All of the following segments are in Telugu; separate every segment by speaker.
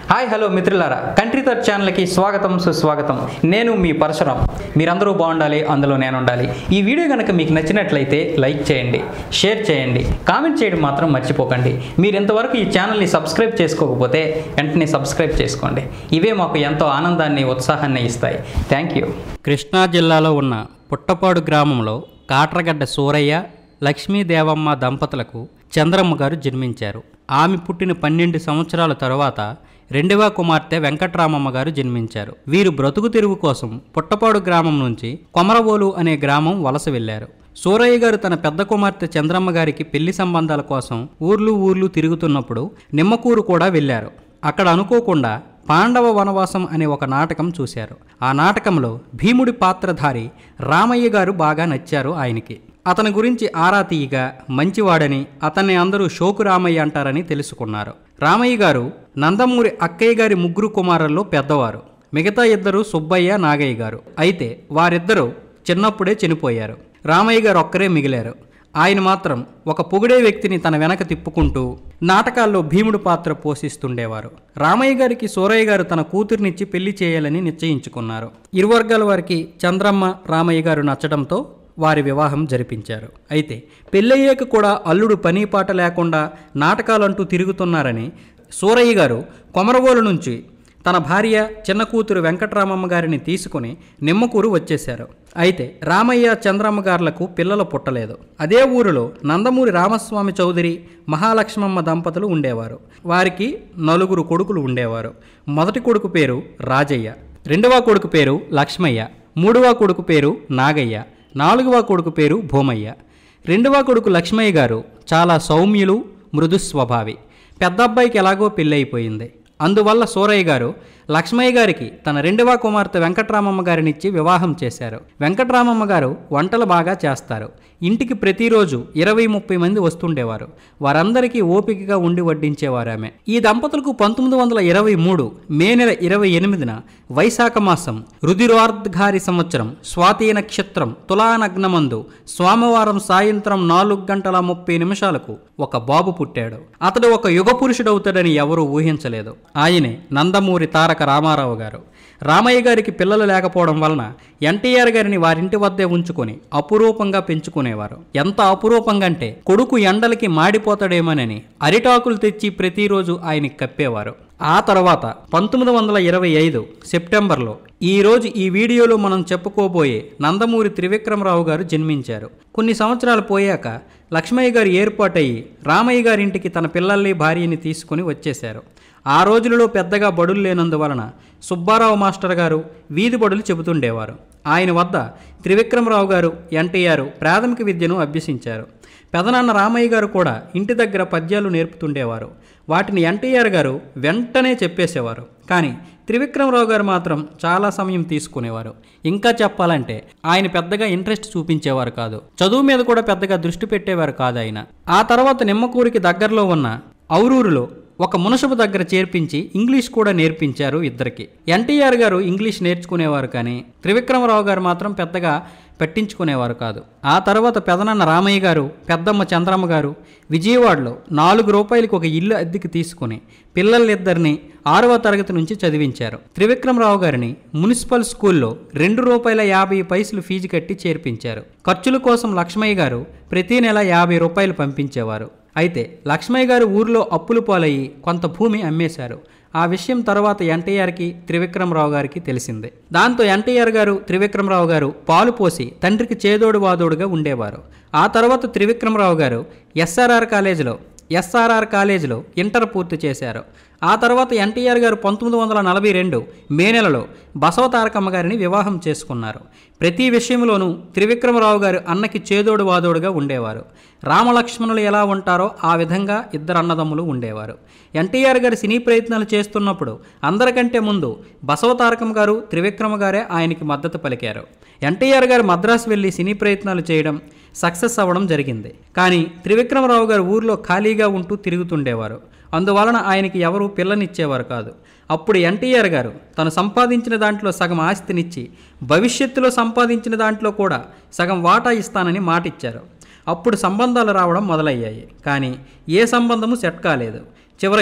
Speaker 1: హాయ్ హలో మిత్రులారా కంట్రీ థర్డ్ ఛానల్కి స్వాగతం సుస్వాగతం నేను మీ పరశురాం మీరందరూ బాగుండాలి అందులో నేను ఉండాలి ఈ వీడియో కనుక మీకు నచ్చినట్లయితే లైక్ చేయండి షేర్ చేయండి కామెంట్ చేయడం మాత్రం మర్చిపోకండి మీరు ఇంతవరకు ఈ ఛానల్ని సబ్స్క్రైబ్ చేసుకోకపోతే వెంటనే సబ్స్క్రైబ్ చేసుకోండి ఇవే మాకు ఎంతో ఆనందాన్ని ఉత్సాహాన్ని ఇస్తాయి థ్యాంక్ యూ కృష్ణా జిల్లాలో ఉన్న పుట్టపాడు గ్రామంలో కాట్రగడ్డ సూరయ్య లక్ష్మీదేవమ్మ దంపతులకు చంద్రమ్మ గారు జన్మించారు ఆమె పుట్టిన పన్నెండు సంవత్సరాల తరువాత రెండవ కుమార్తె వెంకట్రామమ్మ గారు జన్మించారు వీరు బ్రతుకు తెరువు కోసం పుట్టపాడు గ్రామం నుంచి కొమరవోలు అనే గ్రామం వలస వెళ్లారు సూరయ్య గారు తన పెద్ద కుమార్తె చంద్రమ్మ గారికి పెళ్లి సంబంధాల కోసం ఊర్లు ఊర్లు తిరుగుతున్నప్పుడు నిమ్మకూరు కూడా వెళ్లారు అక్కడ అనుకోకుండా పాండవ వనవాసం అనే ఒక నాటకం చూశారు ఆ నాటకంలో భీముడి పాత్రధారి రామయ్య గారు బాగా నచ్చారు ఆయనకి అతని గురించి ఆరా తీయగా మంచివాడని అతన్ని అందరూ షోకు రామయ్య అంటారని తెలుసుకున్నారు రామయ్య గారు నందమూరి అక్కయ్య గారి ముగ్గురు కుమారుల్లో పెద్దవారు మిగతా ఇద్దరు సుబ్బయ్య నాగయ్య గారు అయితే వారిద్దరూ చిన్నప్పుడే చనిపోయారు రామయ్య గారు ఒక్కరే మిగిలారు ఆయన మాత్రం ఒక పొగిడే వ్యక్తిని తన వెనక తిప్పుకుంటూ నాటకాల్లో భీముడు పాత్ర పోషిస్తుండేవారు రామయ్య గారికి సూరయ్య గారు తన కూతుర్నిచ్చి పెళ్లి చేయాలని నిశ్చయించుకున్నారు ఇరు వర్గాల వారికి చంద్రమ్మ రామయ్య గారు నచ్చడంతో వారి వివాహం జరిపించారు అయితే పెళ్ళయ్యాక కూడా అల్లుడు పని పాట లేకుండా నాటకాలంటూ తిరుగుతున్నారని సూరయ్య గారు కొమరగోలు నుంచి తన భార్య చిన్న కూతురు వెంకట్రామమ్మ గారిని తీసుకుని నిమ్మకూరు వచ్చేశారు అయితే రామయ్య చంద్రమ్మ గారులకు పిల్లలు పుట్టలేదు అదే ఊరిలో నందమూరి రామస్వామి చౌదరి మహాలక్ష్మమ్మ దంపతులు ఉండేవారు వారికి నలుగురు కొడుకులు ఉండేవారు మొదటి కొడుకు పేరు రాజయ్య రెండవ కొడుకు పేరు లక్ష్మయ్య మూడవ కొడుకు పేరు నాగయ్య నాలుగవ కొడుకు పేరు భూమయ్య రెండవ కొడుకు లక్ష్మయ్య గారు చాలా సౌమ్యులు మృదు స్వభావి పెద్ద అబ్బాయికి ఎలాగో పెళ్ళైపోయింది అందువల్ల సూరయ్య గారు లక్ష్మయ్య గారికి తన రెండవ కుమార్తె వెంకట్రామమ్మ గారినిచ్చి వివాహం చేశారు వెంకట్రామమ్మ గారు వంటలు బాగా చేస్తారు ఇంటికి ప్రతిరోజు ఇరవై ముప్పై మంది వస్తుండేవారు వారందరికీ ఓపికగా ఉండి వడ్డించేవారు ఆమె ఈ దంపతులకు పంతొమ్మిది వందల ఇరవై మూడు మే నెల ఇరవై ఎనిమిదిన వైశాఖ మాసం రుధిరార్ధఘారి సంవత్సరం స్వాతి నక్షత్రం తులానగ్నమందు సోమవారం సాయంత్రం నాలుగు గంటల ముప్పై నిమిషాలకు ఒక బాబు పుట్టాడు అతడు ఒక యుగ పురుషుడవుతాడని ఎవరూ ఊహించలేదు ఆయనే నందమూరి తారక రామారావు గారు రామయ్య గారికి పిల్లలు లేకపోవడం వలన ఎన్టీఆర్ గారిని వారింటి వద్దే ఉంచుకొని అపురూపంగా పెంచుకునేవారు ఎంత అపురూపంగా అంటే కొడుకు ఎండలకి మాడిపోతాడేమోనని అరిటాకులు తెచ్చి ప్రతిరోజు ఆయనకి కప్పేవారు ఆ తర్వాత పంతొమ్మిది వందల ఇరవై ఐదు సెప్టెంబర్లో ఈ రోజు ఈ వీడియోలో మనం చెప్పుకోబోయే నందమూరి త్రివిక్రమరావు గారు జన్మించారు కొన్ని సంవత్సరాలు పోయాక లక్ష్మయ్య గారు ఏర్పాటయ్యి రామయ్య గారింటికి తన పిల్లల్ని భార్యని తీసుకుని వచ్చేశారు ఆ రోజులలో పెద్దగా బడులు లేనందువలన సుబ్బారావు మాస్టర్ గారు వీధి బడులు చెబుతుండేవారు ఆయన వద్ద త్రివిక్రమరావు గారు ఎన్టీఆర్ ప్రాథమిక విద్యను అభ్యసించారు పెదనాన్న రామయ్య గారు కూడా ఇంటి దగ్గర పద్యాలు నేర్పుతుండేవారు వాటిని ఎన్టీఆర్ గారు వెంటనే చెప్పేసేవారు కానీ త్రివిక్రమరావు గారు మాత్రం చాలా సమయం తీసుకునేవారు ఇంకా చెప్పాలంటే ఆయన పెద్దగా ఇంట్రెస్ట్ చూపించేవారు కాదు చదువు మీద కూడా పెద్దగా దృష్టి పెట్టేవారు కాదు ఆయన ఆ తర్వాత నిమ్మకూరికి దగ్గరలో ఉన్న ఔరూరులో ఒక మునసబు దగ్గర చేర్పించి ఇంగ్లీష్ కూడా నేర్పించారు ఇద్దరికి ఎన్టీఆర్ గారు ఇంగ్లీష్ నేర్చుకునేవారు కానీ త్రివిక్రమరావు గారు మాత్రం పెద్దగా పట్టించుకునేవారు కాదు ఆ తర్వాత పెదనాన్న రామయ్య గారు పెద్దమ్మ చంద్రమ్మ గారు విజయవాడలో నాలుగు రూపాయలకి ఒక ఇల్లు అద్దెకి తీసుకుని పిల్లలిద్దరిని ఆరవ తరగతి నుంచి చదివించారు త్రివిక్రమరావు గారిని మున్సిపల్ స్కూల్లో రెండు రూపాయల యాభై పైసలు ఫీజు కట్టి చేర్పించారు ఖర్చుల కోసం లక్ష్మయ్య గారు ప్రతి నెల యాభై రూపాయలు పంపించేవారు అయితే లక్ష్మయ్య గారు ఊరిలో అప్పులు పాలయ్యి కొంత భూమి అమ్మేశారు ఆ విషయం తర్వాత ఎన్టీఆర్కి త్రివిక్రమరావు గారికి తెలిసిందే దాంతో ఎన్టీఆర్ గారు త్రివిక్రమరావు గారు పాలు పోసి తండ్రికి చేదోడు వాదోడుగా ఉండేవారు ఆ తర్వాత త్రివిక్రమరావు గారు ఎస్ఆర్ఆర్ కాలేజీలో ఎస్ఆర్ఆర్ కాలేజీలో ఇంటర్ పూర్తి చేశారు ఆ తర్వాత ఎన్టీఆర్ గారు పంతొమ్మిది వందల నలభై రెండు మే నెలలో బసవ తారకమ్మ గారిని వివాహం చేసుకున్నారు ప్రతి విషయంలోనూ త్రివిక్రమరావు గారు అన్నకి చేదోడు వాదోడుగా ఉండేవారు రామలక్ష్మణులు ఎలా ఉంటారో ఆ విధంగా ఇద్దరు అన్నదమ్ములు ఉండేవారు ఎన్టీఆర్ గారు సినీ ప్రయత్నాలు చేస్తున్నప్పుడు అందరికంటే ముందు బసవ తారకమ్మ గారు త్రివిక్రమ గారే ఆయనకి మద్దతు పలికారు ఎన్టీఆర్ గారు మద్రాసు వెళ్ళి సినీ ప్రయత్నాలు చేయడం సక్సెస్ అవ్వడం జరిగింది కానీ త్రివిక్రమరావు గారు ఊర్లో ఖాళీగా ఉంటూ తిరుగుతుండేవారు అందువలన ఆయనకి ఎవరూ పిల్లనిచ్చేవారు కాదు అప్పుడు ఎన్టీఆర్ గారు తను సంపాదించిన దాంట్లో సగం ఆస్తినిచ్చి భవిష్యత్తులో సంపాదించిన దాంట్లో కూడా సగం వాటా ఇస్తానని మాటిచ్చారు అప్పుడు సంబంధాలు రావడం మొదలయ్యాయి కానీ ఏ సంబంధము సెట్ కాలేదు చివరికి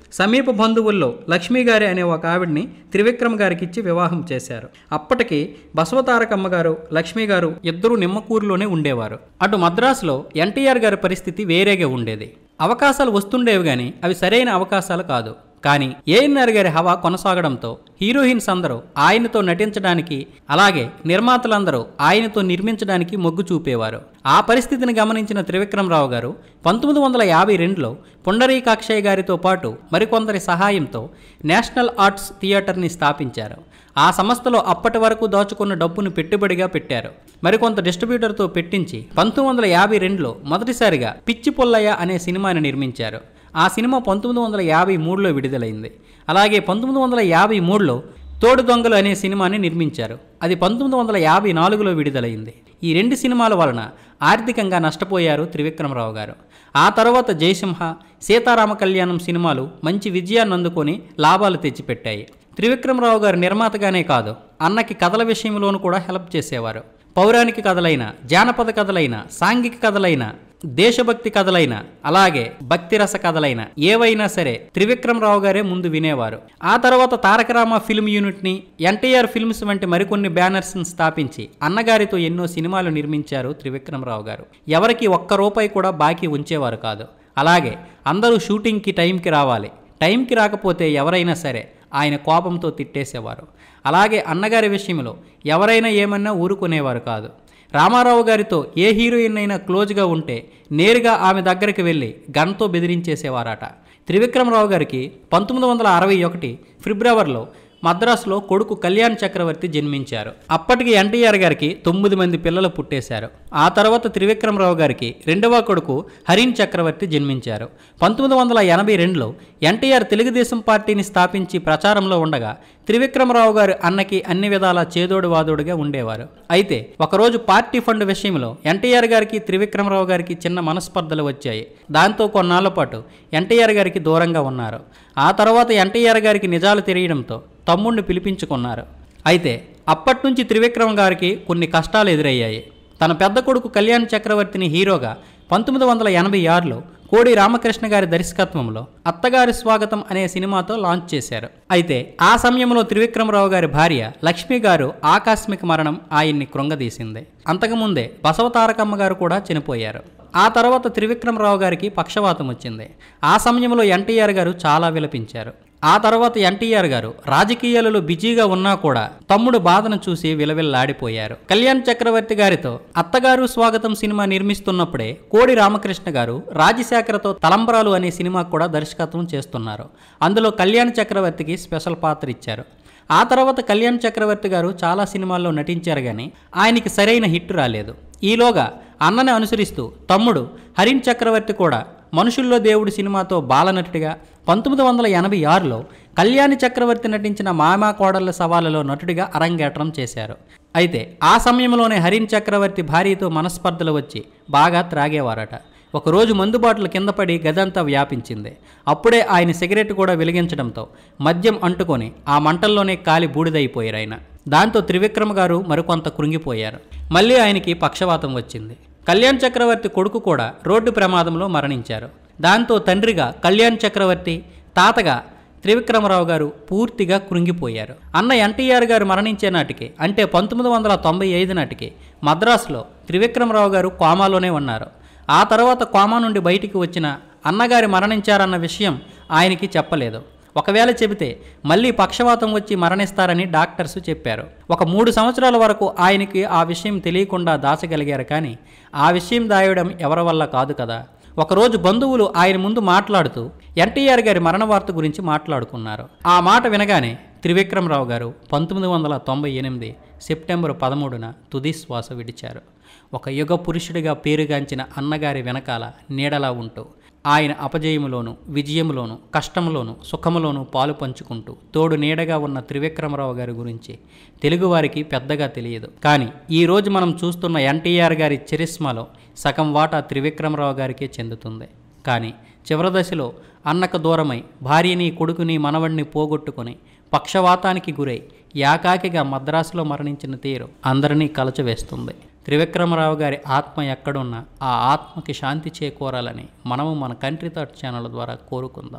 Speaker 1: సమీప బంధువుల్లో లక్ష్మీ గారి అనే ఒక ఆవిడ్ని త్రివిక్రమ్ గారికి ఇచ్చి వివాహం చేశారు అప్పటికి బసవతారకమ్మ గారు లక్ష్మీ గారు ఇద్దరూ నిమ్మకూరులోనే ఉండేవారు అటు మద్రాసులో ఎన్టీఆర్ గారి పరిస్థితి వేరేగా ఉండేది అవకాశాలు వస్తుండేవి కానీ అవి సరైన అవకాశాలు కాదు కానీ ఏఎన్ఆర్ గారి హవా కొనసాగడంతో హీరోయిన్స్ అందరూ ఆయనతో నటించడానికి అలాగే నిర్మాతలందరూ ఆయనతో నిర్మించడానికి మొగ్గు చూపేవారు ఆ పరిస్థితిని గమనించిన త్రివిక్రమరావు గారు పంతొమ్మిది వందల యాభై రెండులో పుండరీకాక్షయ్య గారితో పాటు మరికొందరి సహాయంతో నేషనల్ ఆర్ట్స్ థియేటర్ని స్థాపించారు ఆ సంస్థలో అప్పటి వరకు దాచుకున్న డబ్బును పెట్టుబడిగా పెట్టారు మరికొంత డిస్ట్రిబ్యూటర్తో పెట్టించి పంతొమ్మిది వందల యాభై రెండులో మొదటిసారిగా పిచ్చి పొల్లయ్య అనే సినిమాని నిర్మించారు ఆ సినిమా పంతొమ్మిది వందల యాభై మూడులో విడుదలైంది అలాగే పంతొమ్మిది వందల యాభై మూడులో తోడు దొంగలు అనే సినిమాని నిర్మించారు అది పంతొమ్మిది వందల యాభై నాలుగులో విడుదలైంది ఈ రెండు సినిమాల వలన ఆర్థికంగా నష్టపోయారు త్రివిక్రమరావు గారు ఆ తర్వాత జయసింహ సీతారామ కళ్యాణం సినిమాలు మంచి విజయాన్ని అందుకొని లాభాలు తెచ్చిపెట్టాయి త్రివిక్రమరావు గారు నిర్మాతగానే కాదు అన్నకి కథల విషయంలోనూ కూడా హెల్ప్ చేసేవారు పౌరాణిక కథలైన జానపద కథలైన సాంఘిక కథలైన దేశభక్తి కథలైన అలాగే భక్తిరస కథలైన ఏవైనా సరే త్రివిక్రమరావు గారే ముందు వినేవారు ఆ తర్వాత తారకరామ ఫిల్మ్ యూనిట్ని ఎన్టీఆర్ ఫిల్మ్స్ వంటి మరికొన్ని బ్యానర్స్ని స్థాపించి అన్నగారితో ఎన్నో సినిమాలు నిర్మించారు త్రివిక్రమరావు గారు ఎవరికి ఒక్క రూపాయి కూడా బాకీ ఉంచేవారు కాదు అలాగే అందరూ షూటింగ్కి టైంకి రావాలి టైంకి రాకపోతే ఎవరైనా సరే ఆయన కోపంతో తిట్టేసేవారు అలాగే అన్నగారి విషయంలో ఎవరైనా ఏమన్నా ఊరుకునేవారు కాదు రామారావు గారితో ఏ హీరోయిన్ అయినా క్లోజ్గా ఉంటే నేరుగా ఆమె దగ్గరికి వెళ్ళి గన్తో బెదిరించేసేవారట త్రివిక్రమరావు గారికి పంతొమ్మిది వందల అరవై ఒకటి ఫిబ్రవరిలో మద్రాసులో కొడుకు కళ్యాణ్ చక్రవర్తి జన్మించారు అప్పటికి ఎన్టీఆర్ గారికి తొమ్మిది మంది పిల్లలు పుట్టేశారు ఆ తర్వాత త్రివిక్రమరావు గారికి రెండవ కొడుకు హరిన్ చక్రవర్తి జన్మించారు పంతొమ్మిది వందల ఎనభై రెండులో ఎన్టీఆర్ తెలుగుదేశం పార్టీని స్థాపించి ప్రచారంలో ఉండగా త్రివిక్రమరావు గారు అన్నకి అన్ని విధాలా చేదోడు వాదోడుగా ఉండేవారు అయితే ఒకరోజు పార్టీ ఫండ్ విషయంలో ఎన్టీఆర్ గారికి త్రివిక్రమరావు గారికి చిన్న మనస్పర్ధలు వచ్చాయి దాంతో కొన్నాళ్ల పాటు ఎన్టీఆర్ గారికి దూరంగా ఉన్నారు ఆ తర్వాత ఎన్టీఆర్ గారికి నిజాలు తెలియడంతో తమ్ముడిని పిలిపించుకున్నారు అయితే అప్పటి నుంచి త్రివిక్రమ్ గారికి కొన్ని కష్టాలు ఎదురయ్యాయి తన పెద్ద కొడుకు కళ్యాణ్ చక్రవర్తిని హీరోగా పంతొమ్మిది వందల ఎనభై ఆరులో కోడి రామకృష్ణ గారి దర్శకత్వంలో అత్తగారి స్వాగతం అనే సినిమాతో లాంచ్ చేశారు అయితే ఆ సమయంలో త్రివిక్రమరావు గారి భార్య లక్ష్మి గారు ఆకస్మిక మరణం ఆయన్ని కృంగదీసింది అంతకుముందే బసవతారకమ్మ గారు కూడా చనిపోయారు ఆ తర్వాత త్రివిక్రమరావు గారికి పక్షవాతం వచ్చింది ఆ సమయంలో ఎన్టీఆర్ గారు చాలా విలపించారు ఆ తర్వాత ఎన్టీఆర్ గారు రాజకీయాలలో బిజీగా ఉన్నా కూడా తమ్ముడు బాధను చూసి విలవిల్లాడిపోయారు కళ్యాణ్ చక్రవర్తి గారితో అత్తగారు స్వాగతం సినిమా నిర్మిస్తున్నప్పుడే కోడి రామకృష్ణ గారు రాజశేఖరతో తలంబరాలు అనే సినిమా కూడా దర్శకత్వం చేస్తున్నారు అందులో కళ్యాణ్ చక్రవర్తికి స్పెషల్ పాత్ర ఇచ్చారు ఆ తర్వాత కళ్యాణ్ చక్రవర్తి గారు చాలా సినిమాల్లో నటించారు కానీ ఆయనకి సరైన హిట్ రాలేదు ఈలోగా అన్నని అనుసరిస్తూ తమ్ముడు హరిన్ చక్రవర్తి కూడా మనుషుల్లో దేవుడు సినిమాతో బాలనటుడిగా పంతొమ్మిది వందల ఎనభై ఆరులో కళ్యాణి చక్రవర్తి నటించిన మామా కోడళ్ల సవాలులో నటుడిగా అరంగేట్రం చేశారు అయితే ఆ సమయంలోనే హరిన్ చక్రవర్తి భార్యతో మనస్పర్ధలు వచ్చి బాగా త్రాగేవారట ఒకరోజు మందుబాటులు కింద పడి గదంతా వ్యాపించింది అప్పుడే ఆయన సిగరెట్ కూడా వెలిగించడంతో మద్యం అంటుకొని ఆ మంటల్లోనే కాలి బూడిదైపోయారు ఆయన దాంతో త్రివిక్రమ గారు మరికొంత కృంగిపోయారు మళ్ళీ ఆయనకి పక్షవాతం వచ్చింది కళ్యాణ్ చక్రవర్తి కొడుకు కూడా రోడ్డు ప్రమాదంలో మరణించారు దాంతో తండ్రిగా కళ్యాణ్ చక్రవర్తి తాతగా త్రివిక్రమరావు గారు పూర్తిగా కృంగిపోయారు అన్న ఎన్టీఆర్ గారు మరణించే నాటికి అంటే పంతొమ్మిది వందల తొంభై ఐదు నాటికి మద్రాసులో త్రివిక్రమరావు గారు కోమాలోనే ఉన్నారు ఆ తర్వాత కోమా నుండి బయటికి వచ్చిన అన్నగారి మరణించారన్న విషయం ఆయనకి చెప్పలేదు ఒకవేళ చెబితే మళ్ళీ పక్షవాతం వచ్చి మరణిస్తారని డాక్టర్స్ చెప్పారు ఒక మూడు సంవత్సరాల వరకు ఆయనకి ఆ విషయం తెలియకుండా దాచగలిగారు కానీ ఆ విషయం దాయడం ఎవరి వల్ల కాదు కదా ఒకరోజు బంధువులు ఆయన ముందు మాట్లాడుతూ ఎన్టీఆర్ గారి మరణ వార్త గురించి మాట్లాడుకున్నారు ఆ మాట వినగానే త్రివిక్రమరావు గారు పంతొమ్మిది వందల తొంభై ఎనిమిది సెప్టెంబర్ పదమూడున తుది శ్వాస విడిచారు ఒక యుగ పురుషుడిగా పేరుగాంచిన అన్నగారి వెనకాల నీడలా ఉంటూ ఆయన అపజయములోను విజయములోను కష్టములోను సుఖములోను పాలు పంచుకుంటూ తోడు నీడగా ఉన్న త్రివిక్రమరావు గారి గురించి తెలుగువారికి పెద్దగా తెలియదు కానీ ఈ రోజు మనం చూస్తున్న ఎన్టీఆర్ గారి చరిస్మాలో సగం వాటా త్రివిక్రమరావు గారికే చెందుతుంది కానీ చివరి దశలో అన్నకు దూరమై భార్యని కొడుకుని మనవడిని పోగొట్టుకొని పక్షవాతానికి గురై యాకాకిగా మద్రాసులో మరణించిన తీరు అందరినీ కలచవేస్తుంది త్రివిక్రమరావు గారి ఆత్మ ఎక్కడున్నా ఆ ఆత్మకి శాంతి చేకూరాలని మనము మన కంట్రీ థాట్ ఛానల్ ద్వారా కోరుకుందాం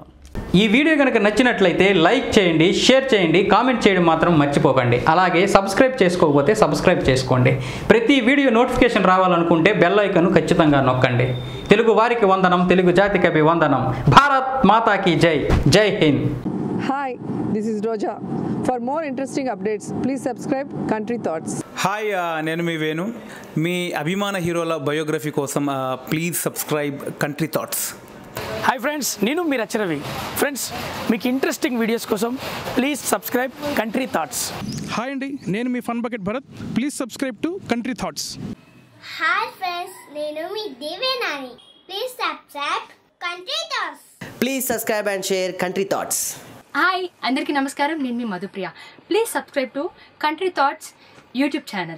Speaker 1: ఈ వీడియో కనుక నచ్చినట్లయితే లైక్ చేయండి షేర్ చేయండి కామెంట్ చేయడం మాత్రం మర్చిపోకండి అలాగే సబ్స్క్రైబ్ చేసుకోకపోతే సబ్స్క్రైబ్ చేసుకోండి ప్రతి వీడియో నోటిఫికేషన్ రావాలనుకుంటే బెల్ ఐకన్ ఖచ్చితంగా నొక్కండి తెలుగు వారికి వందనం తెలుగు జాతికి వందనం భారత్ మాతాకి జై జై Hind
Speaker 2: Hi, this is Roja. For more interesting updates, please subscribe Country Thoughts.
Speaker 3: Hi ఆ, నేను మీ వేణు మీ అభిమాన హీరోల బయోగ్రఫీ కోసం ఆ, please subscribe Country Thoughts
Speaker 4: hi friends నేను మీ రచరవి ఫ్రెండ్స్ మీకు ఇంట్రెస్టింగ్ వీడియోస్ కోసం please subscribe Country Thoughts
Speaker 5: hi అండి నేను మీ fun bucket Bharat please subscribe to Country Thoughts
Speaker 6: hi friends నేను మీ Devenani please subscribe Country Thoughts
Speaker 7: Please subscribe and share Country Thoughts.
Speaker 8: Hi అందరికీ నమస్కారం నేను మీ Madhupriya please subscribe to Country Thoughts YouTube channel